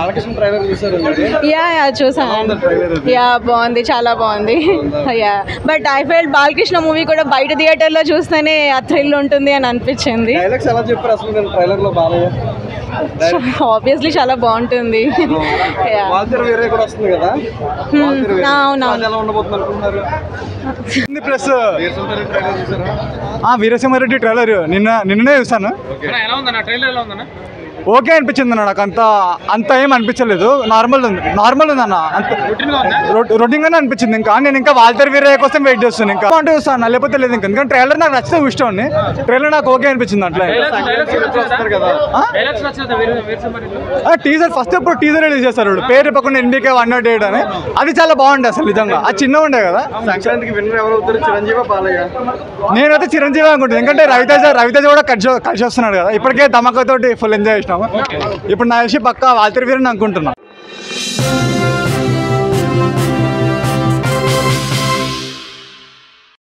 Balakrishna trailer చూసారు yeah yeah చూసాను trailer yeah బాగుంది చాలా బాగుంది yeah but I feel Balakrishna movie కూడా బయట థియేటర్లో చూస్తేనే ఆ థ్రిల్ ఉంటుంది అని అనిపించింది డైలాగ్స్ ఎలా చెప్పారు అసలు నేను ట్రైలర్ లో బాలయ్య ఆబ్వియస్లీ చాలా బాగుంటుంది యా వాల్తెర వేరే కూడా వస్తుంది కదా వాల్తెర వేరే. అవునవును. అది ఎలా ఉండబోతుంది అనుకుంటున్నారు ప్లస్ వీరసింహారెడ్డి ట్రైలర్ చూసారా ఆ వీరసింహారెడ్డి ట్రైలర్ నిన్న నిన్ననే చూసాను ఎలా ఉందన్న ట్రైలర్ ఎలా ఉందన్న ఓకే అనిపించింది అన్న నాకు అంత అంత ఏం అనిపించలేదు నార్మల్ ఉంది నార్మల్ ఉంది అన్న అంత రొటీన్ గానే అనిపించింది ఇంకా నేను ఇంకా వాల్తర్ వీరయ్య కోసం వెయిట్ చేస్తాను ఇంకా అంటే చూస్తాను లేకపోతే లేదు ఇంకా ఎందుకంటే ట్రైలర్ నాకు నచ్చితే ఇష్టం ట్రైలర్ నాకు ఓకే అనిపించింది అట్లా వస్తారు కదా డైలాగ్స్ నచ్చిందా వీర వీరసింహారెడ్డి టీజర్ ఫస్ట్ ఎప్పుడు టీజర్ రిలీజ్ చేస్తారు వాళ్ళు. పేరు చెప్పకుండా ఇండికే వన్ నాట్ ఎయిట్ అని అది చాలా బాగుండే అసలు నిజంగా అది చిన్న ఉండే కదా సంక్రాంతికి విన్నర్ ఎవరు అవుతారు చిరంజీవి బాలయ్య నేనైతే చిరంజీవి అనుకుంటాను ఎందుకంటే రవితేజ రవితేజ కూడా కలిసి కలిసి వస్తున్నాడు కదా ఇప్పటికే ధమాకాతోటి ఫుల్ ఎంజాయ్ చేసినాము ఇప్పుడు నా విషయం పక్క వాల్తర్ వీరని అనుకుంటున్నా